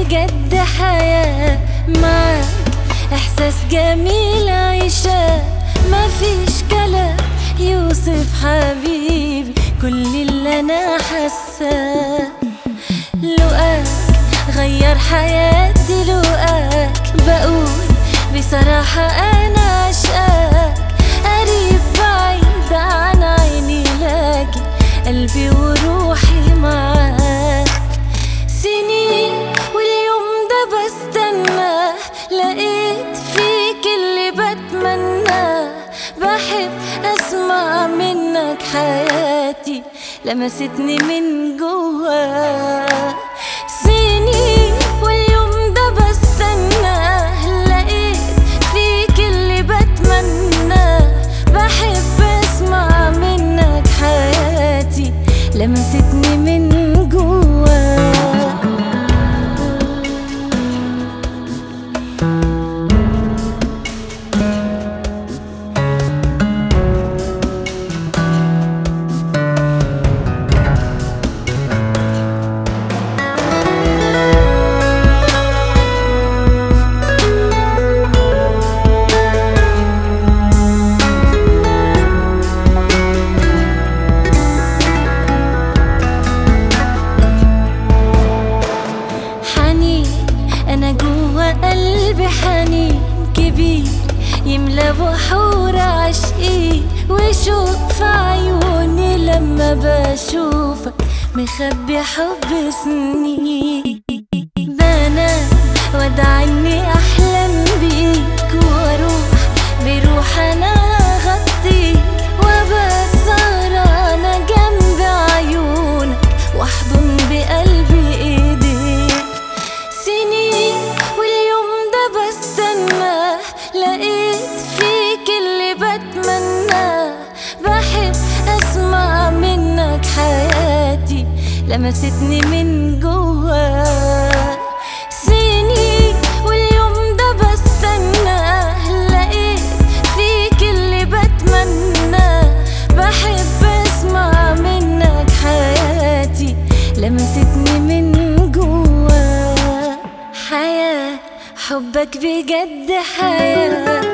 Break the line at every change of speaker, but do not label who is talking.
بجد حياة معاك إحساس جميل عيشة مفيش كلام يوصف حبيبي كل اللي أنا حاساه لقاك غير حياتي لقاك بقول بصراحة أنا عشقاك قريب بعيد عن عيني لكن قلبي وروحي معاك سنين واليوم ده بستناه لقيت فيك اللي بتمناه بحب اسمع منك حياتي لمستني من جواك سنين واليوم ده بستناه لقيت فيك اللي بتمناه بحب اسمع منك حياتي لمستني من جواك حنين انا جوا قلبي حنين كبير يملى بحور عشقي وشوق في عيوني لما بشوفك مخبي حب سنين بنام وادعي اني احلم بيك واروح بروح انا اغطيك وابات سهرانة جنب عيونك واحضن بقلبي ايديك سنين واليوم ده بستناه لقيت فيك اللي بتمناه بحب اسمع منك حياتي لمستني من جواك سنين واليوم ده بستناه لقيت فيك اللي بتمناه بحب اسمع منك حياتي لمستني من جواك حياة حبك بجد حياة